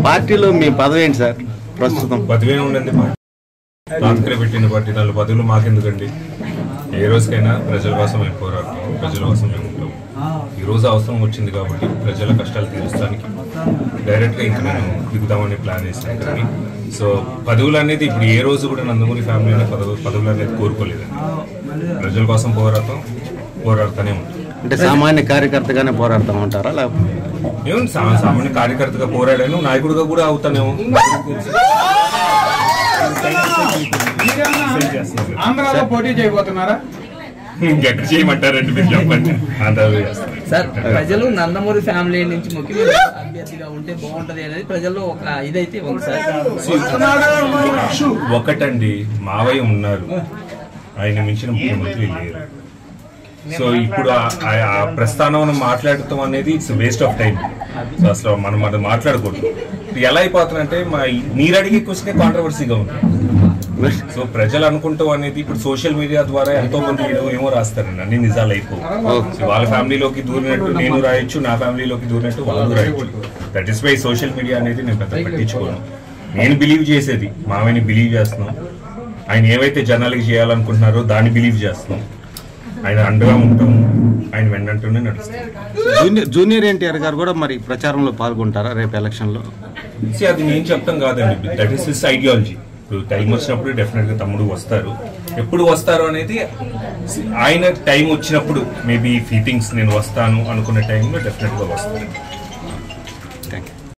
పార్టీలో మీ పదవి ఏంటి సార్ ప్రస్తుతం పదవే ఉండండి తాతకలు పెట్టిన పార్టీ నాలుగు పదవులు మాకెందుకండి ఏ రోజుకైనా ప్రజల కోసం మేము పోరాడతాం ప్రజల కోసం మేము ఉంటాం ఈ రోజు అవసరం వచ్చింది కాబట్టి ప్రజల కష్టాలు తీర్చడానికి డైరెక్ట్గా ఇంకా నేను దిగుదామని ప్లాన్ చేశాను కానీ సో పదవులు అనేది ఇప్పుడు ఏ రోజు కూడా నందమూరి ఫ్యామిలీ అనే పదవు పదవులు అనేది కోరుకోలేదండి ప్రజల కోసం పోరాడతాం పోరాడుతూనే ఉంటాం అంటే సామాన్య కార్యకర్తగానే పోరాడుతూ ఉంటారా లేకపోతే ఏముంది సా- సామాన్య కార్యకర్తగా పోరాడాను నాయకుడిగా కూడా అవుతానేమో ఆంధ్రాలో పోటీ చేయబోతున్నారా ఇంకెక్కడ చేయమంటారండి మీరు చెప్పండి ఆంధ్రాలో చేస్తాను సార్ ప్రజలు నందమూరి ఫ్యామిలీ నుంచి ముఖ్యమంత్రి అభ్యర్థిగా ఉంటే బాగుంటది అనేది ప్రజల్లో ఒక ఇదైతే ఉంది సార్ ఒకటండి మావయ్య ఉన్నారు ఆయన మించిన ముఖ్యమంత్రి లేరు సో ఇప్పుడు ఆ- ఆ- ఆ ప్రస్థానం మాట్లాడటం అనేది it's waste of time so అసలు మనం మనం మాట్లాడకూడదు ఇది ఎలా అయిపోతుందంటే మా మీరు అడిగే క్వశ్చనే కాంట్రవర్సీగా ఉంది సో ప్రజలు అనుకుంటాం అనేది ఇప్పుడు సోషల్ మీడియా ద్వారా ఎంతో మంది ఏదో ఏమో రాస్తారండి అన్ని నిజాలు అయిపో వాళ్ళ ఫ్యామిలీలోకి దూరినట్టు నేను రాయొచ్చు నా ఫ్యామిలీలోకి దూరినట్టు వాళ్ళు రాయొచ్చు that is why social media అనేది నేను పెద్ద పట్టించుకోను నేను బిలీవ్ చేసేది మామయ్యని బిలీవ్ చేస్తున్నాం ఆయన ఏవైతే జనాలకి చేయాలనుకుంటున్నారో దాన్ని బిలీవ్ చేస్తున్నాం ఆయన అండగా ఉంటాం ఆయన వెన్నంటూనే నడుస్తాం జూనియర్ జూనియర్ ఎన్టీఆర్ గారు కూడా మరి ప్రచారంలో పాల్గొంటారా రేపు ఎలక్షన్లో See, అది నేను చెప్తాం కాదండి దట్ ఈస్ హిస్ ఐడియాలజీ ఇప్పుడు టైం వచ్చినప్పుడు డెఫినెట్ గా తమ్ముడు వస్తారు ఎప్పుడు వస్తారు అనేది see, ఆయన టైం వచ్చినప్పుడు మేబీ ఫీటింగ్స్ నేను వస్తాను అనుకున్న టైంలో డెఫినెట్ గా వస్తారు